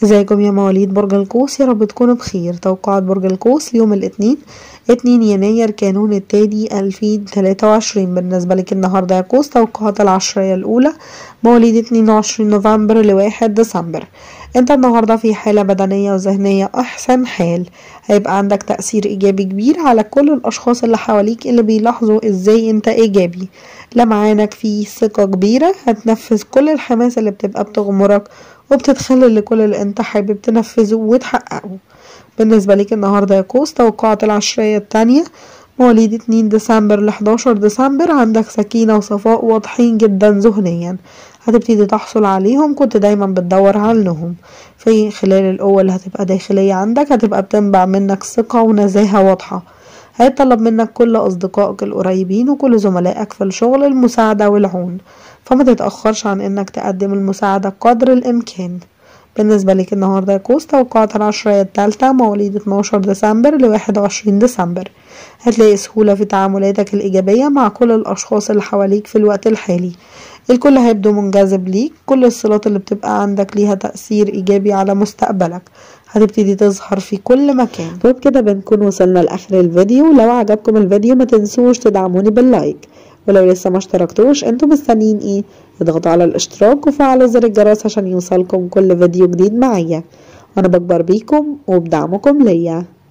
ازيكم يا مواليد برج القوس يا رب تكونوا بخير توقعات برج القوس يوم الاثنين 2 يناير كانون التالي 2023 بالنسبة لك النهاردة يا قوس توقعات العشرية الأولى مواليد 22 نوفمبر لواحد ديسمبر انت النهاردة في حالة بدنية وذهنية أحسن حال هيبقى عندك تأثير إيجابي كبير على كل الأشخاص اللي حواليك اللي بيلاحظوا إزاي انت إيجابي لمعانك في ثقة كبيرة هتنفذ كل الحماس اللي بتبقى بتغمرك وبتتخلل لكل اللي انت حابب تنفذه وتحققه بالنسبة ليك النهاردة يا قوس توقعات العشرية التانية مواليد 2 ديسمبر ل 11 ديسمبر عندك سكينة وصفاء واضحين جدا ذهنيا هتبتدي تحصل عليهم كنت دايما بتدور عنهم في خلال القوة اللي هتبقى داخلية عندك هتبقى بتنبع منك ثقة ونزاهة واضحة هيطلب منك كل أصدقائك القريبين وكل زملائك في الشغل المساعدة والعون فما تتأخرش عن انك تقدم المساعدة قدر الامكان بالنسبة لك النهاردة يا قوس توقعات العشرية التالتة مواليد 12 ديسمبر ل 21 ديسمبر هتلاقي سهولة في تعاملاتك الإيجابية مع كل الأشخاص اللي حواليك في الوقت الحالي الكل هيبدو منجذب ليك كل الصلات اللي بتبقى عندك ليها تأثير إيجابي على مستقبلك هتبتدي تظهر في كل مكان وبكده بنكون وصلنا لآخر الفيديو لو عجبكم الفيديو ما تنسوش تدعموني باللايك ولو لسه ما اشتركتوش انتوا مستنيين ايه اضغطوا على الاشتراك وفعلوا زر الجرس عشان يوصلكم كل فيديو جديد معايا وانا بكبر بيكم وبدعمكم ليا